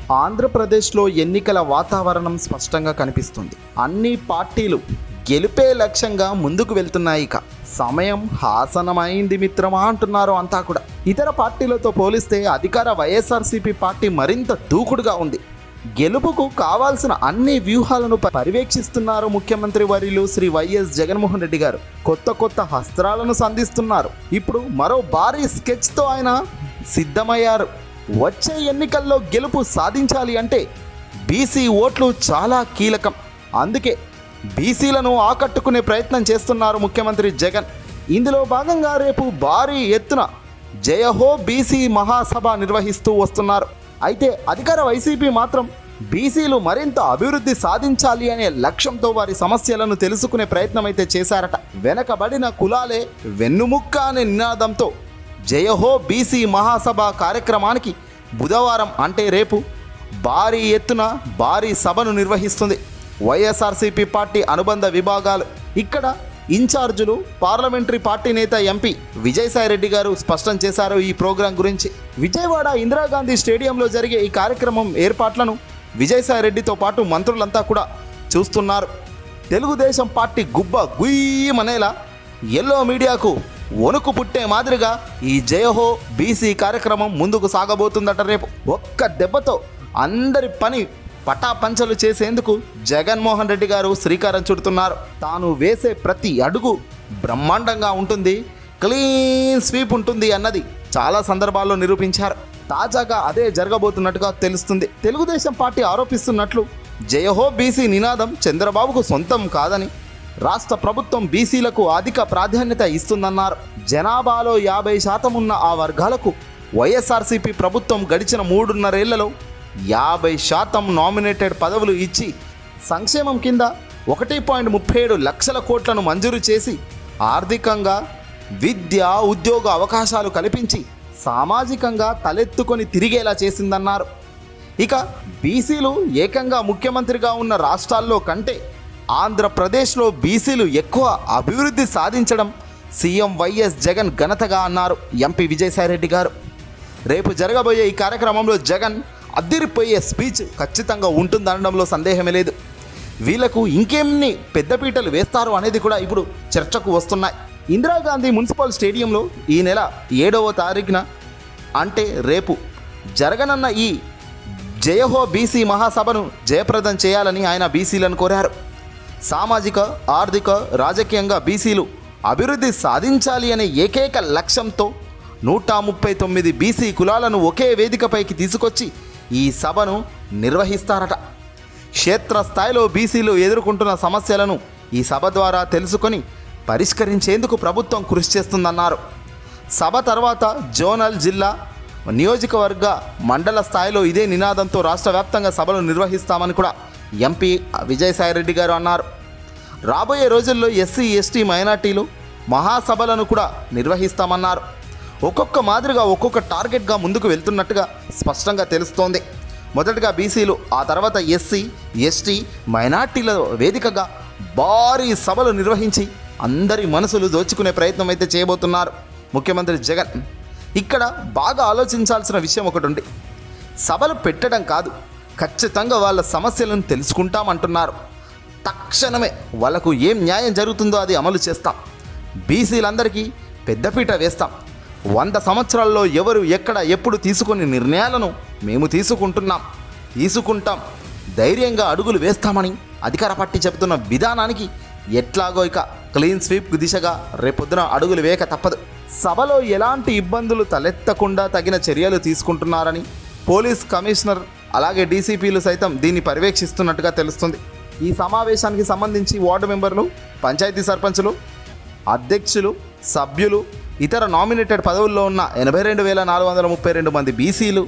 ఆంధ్రప్రదేశ్లో ఎన్నికల వాతావరణం స్పష్టంగా కనిపిస్తుంది అన్ని పార్టీలు గెలిపే లక్ష్యంగా ముందుకు వెళ్తున్నాయి ఇక సమయం హాసనమైంది మిత్రమా అంటున్నారు అంతా కూడా ఇతర పార్టీలతో పోలిస్తే అధికార వైఎస్ఆర్సీపీ పార్టీ మరింత దూకుడుగా ఉంది గెలుపుకు కావాల్సిన అన్ని వ్యూహాలను ప- పర్యవేక్షిస్తున్నారు ముఖ్యమంత్రి వర్యులు శ్రీ వైఎస్ జగన్మోహన్ రెడ్డి గారు కొత్త కొత్త హస్త్రాలను సంధిస్తున్నారు ఇప్పుడు మరో భారీ స్కెచ్తో ఆయన సిద్ధమయ్యారు వచ్చే ఎన్నికల్లో గెలుపు సాధించాలి అంటే బీసీ ఓట్లు చాలా కీలకం అందుకే బీసీలను ఆకట్టుకునే ప్రయత్నం చేస్తున్నారు ముఖ్యమంత్రి జగన్ ఇందులో భాగంగా రేపు భారీ ఎత్తున జయహో బీసీ మహాసభ నిర్వహిస్తూ వస్తున్నారు అయితే అధికార వైసీపీ మాత్రం బీసీలు మరింత అభివృద్ధి సాధించాలి అనే లక్ష్యంతో వారి సమస్యలను తెలుసుకునే ప్రయత్నం అయితే చేశారట వెనకబడిన కులాలే వెన్నుముక్క అనే నినాదంతో జయహో బీసీ మహాసభ కార్యక్రమానికి బుధవారం అంటే రేపు భారీ ఎత్తున భారీ సభను నిర్వహిస్తుంది వైఎస్ఆర్సీపీ పార్టీ అనుబంధ విభాగాలు ఇక్కడ ఇన్ఛార్జులు పార్లమెంటరీ పార్టీ నేత ఎంపీ విజయసాయి రెడ్డి గారు స్పష్టం చేశారు ఈ ప్రోగ్రాం గురించి విజయవాడ ఇందిరాగాంధీ స్టేడియంలో జరిగే ఈ కార్యక్రమం ఏర్పాట్లను విజయసాయి రెడ్డితో పాటు మంత్రులంతా కూడా చూస్తున్నారు తెలుగుదేశం పార్టీ గుబ్బ గుయ్యమనేలా ఎల్లో మీడియాకు వణుకు పుట్టే మాదిరిగా ఈ జయహో బీసీ కార్యక్రమం ముందుకు సాగబోతుందట రేపు ఒక్క దెబ్బతో అందరి పని పటాపంచలు చేసేందుకు జగన్మోహన్ రెడ్డి గారు శ్రీకారం చుడుతున్నారు తాను వేసే ప్రతి అడుగు బ్రహ్మాండంగా ఉంటుంది క్లీన్ స్వీప్ ఉంటుంది అన్నది చాలా సందర్భాల్లో నిరూపించారు తాజాగా అదే జరగబోతున్నట్టుగా తెలుస్తుంది తెలుగుదేశం పార్టీ ఆరోపిస్తున్నట్లు జయహో బీసీ నినాదం చంద్రబాబుకు సొంతం కాదని రాష్ట్ర ప్రభుత్వం బీసీలకు అధిక ప్రాధాన్యత ఇస్తుందన్నారు జనాభాలో యాభై శాతం ఉన్న ఆ వర్గాలకు వైఎస్ఆర్సీపీ ప్రభుత్వం గడిచిన మూడున్నరేళ్లలో యాభై శాతం నామినేటెడ్ పదవులు ఇచ్చి సంక్షేమం కింద ఒకటి పాయింట్ ముప్పై ఏడు లక్షల కోట్లను మంజూరు చేసి ఆర్థికంగా విద్య ఉద్యోగ అవకాశాలు కల్పించి సామాజికంగా తలెత్తుకొని తిరిగేలా చేసిందన్నారు ఇక బీసీలు ఏకంగా ముఖ్యమంత్రిగా ఉన్న రాష్ట్రాల్లో కంటే ఆంధ్రప్రదేశ్లో బీసీలు ఎక్కువ అభివృద్ధి సాధించడం సీఎం వైఎస్ జగన్ ఘనతగా అన్నారు ఎంపీ విజయసాయిరెడ్డి గారు రేపు జరగబోయే ఈ కార్యక్రమంలో జగన్ అద్దిరిపోయే స్పీచ్ ఖచ్చితంగా ఉంటుందనడంలో సందేహమే లేదు వీళ్లకు ఇంకెన్ని పెద్దపీటలు వేస్తారు అనేది కూడా ఇప్పుడు చర్చకు వస్తున్నాయి ఇందిరాగాంధీ మున్సిపల్ స్టేడియంలో ఈ నెల ఏడవ తారీఖున అంటే రేపు జరగనున్న ఈ జయహో బీసీ మహాసభను జయప్రదం చేయాలని ఆయన బీసీలను కోరారు సామాజిక ఆర్థిక రాజకీయంగా బీసీలు అభివృద్ధి సాధించాలి అనే ఏకైక లక్ష్యంతో నూట ముప్పై తొమ్మిది బీసీ కులాలను ఒకే వేదికపైకి తీసుకొచ్చి ఈ సభను నిర్వహిస్తారట క్షేత్రస్థాయిలో బీసీలు ఎదుర్కొంటున్న సమస్యలను ఈ సభ ద్వారా తెలుసుకొని పరిష్కరించేందుకు ప్రభుత్వం కృషి చేస్తుందన్నారు సభ తర్వాత జోనల్ జిల్లా నియోజకవర్గ మండల స్థాయిలో ఇదే నినాదంతో రాష్ట్ర వ్యాప్తంగా సభలు నిర్వహిస్తామని కూడా ఎంపీ విజయసాయిరెడ్డి గారు అన్నారు రాబోయే రోజుల్లో ఎస్సీ ఎస్టీ మైనార్టీలు మహాసభలను కూడా నిర్వహిస్తామన్నారు ఒక్కొక్క మాదిరిగా ఒక్కొక్క టార్గెట్గా ముందుకు వెళ్తున్నట్టుగా స్పష్టంగా తెలుస్తోంది మొదటగా బీసీలు ఆ తర్వాత ఎస్సీ ఎస్టీ మైనార్టీల వేదికగా భారీ సభలు నిర్వహించి అందరి మనసులు దోచుకునే ప్రయత్నం అయితే చేయబోతున్నారు ముఖ్యమంత్రి జగన్ ఇక్కడ బాగా ఆలోచించాల్సిన విషయం ఒకటి ఉంది సభలు పెట్టడం కాదు ఖచ్చితంగా వాళ్ళ సమస్యలను తెలుసుకుంటామంటున్నారు తక్షణమే వాళ్ళకు ఏం న్యాయం జరుగుతుందో అది అమలు చేస్తాం బీసీలందరికీ పెద్దపీట వేస్తాం వంద సంవత్సరాల్లో ఎవరు ఎక్కడ ఎప్పుడు తీసుకునే నిర్ణయాలను మేము తీసుకుంటున్నాం తీసుకుంటాం ధైర్యంగా అడుగులు వేస్తామని అధికార పార్టీ చెబుతున్న విధానానికి ఎట్లాగో ఇక క్లీన్ స్వీప్ దిశగా రేపొద్దున అడుగులు వేయక తప్పదు సభలో ఎలాంటి ఇబ్బందులు తలెత్తకుండా తగిన చర్యలు తీసుకుంటున్నారని పోలీస్ కమిషనర్ అలాగే డీసీపీలు సైతం దీన్ని పర్యవేక్షిస్తున్నట్టుగా తెలుస్తుంది ఈ సమావేశానికి సంబంధించి వార్డు మెంబర్లు పంచాయతీ సర్పంచులు అధ్యక్షులు సభ్యులు ఇతర నామినేటెడ్ పదవుల్లో ఉన్న ఎనభై రెండు వేల నాలుగు వందల ముప్పై రెండు మంది బీసీలు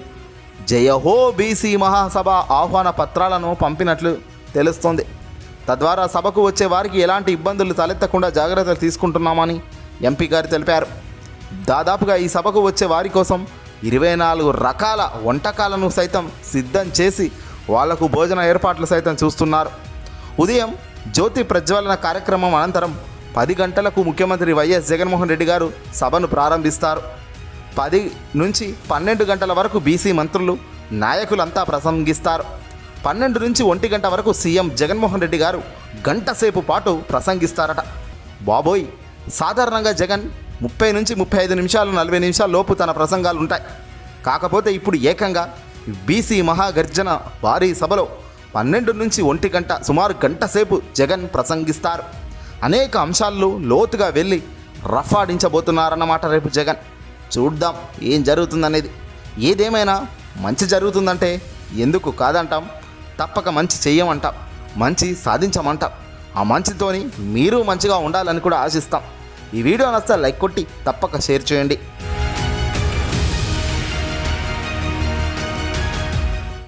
జయహో బీసీ మహాసభ ఆహ్వాన పత్రాలను పంపినట్లు తెలుస్తోంది తద్వారా సభకు వచ్చే వారికి ఎలాంటి ఇబ్బందులు తలెత్తకుండా జాగ్రత్తలు తీసుకుంటున్నామని ఎంపీ గారు తెలిపారు దాదాపుగా ఈ సభకు వచ్చే వారి కోసం ఇరవై నాలుగు రకాల వంటకాలను సైతం సిద్ధం చేసి వాళ్లకు భోజన ఏర్పాట్లు సైతం చూస్తున్నారు ఉదయం జ్యోతి ప్రజ్వలన కార్యక్రమం అనంతరం పది గంటలకు ముఖ్యమంత్రి వైఎస్ జగన్మోహన్ రెడ్డి గారు సభను ప్రారంభిస్తారు పది నుంచి పన్నెండు గంటల వరకు బీసీ మంత్రులు నాయకులంతా ప్రసంగిస్తారు పన్నెండు నుంచి ఒంటి గంట వరకు సీఎం జగన్మోహన్ రెడ్డి గారు గంట సేపు పాటు ప్రసంగిస్తారట బాబోయ్ సాధారణంగా జగన్ ముప్పై నుంచి ముప్పై ఐదు నిమిషాలు నలభై నిమిషాల లోపు తన ప్రసంగాలు ఉంటాయి కాకపోతే ఇప్పుడు ఏకంగా బీసీ మహాగర్జన భారీ సభలో పన్నెండు నుంచి ఒంటి గంట సుమారు గంట సేపు జగన్ ప్రసంగిస్తారు అనేక అంశాల్లో లోతుగా వెళ్ళి రఫాడించబోతున్నారన్నమాట రేపు జగన్ చూద్దాం ఏం జరుగుతుందనేది ఏదేమైనా మంచి జరుగుతుందంటే ఎందుకు కాదంటాం తప్పక మంచి చెయ్యమంటాం మంచి సాధించమంటాం ఆ మంచితోని మీరు మంచిగా ఉండాలని కూడా ఆశిస్తాం ఈ వీడియో నచ్చితే లైక్ కొట్టి తప్పక షేర్ చేయండి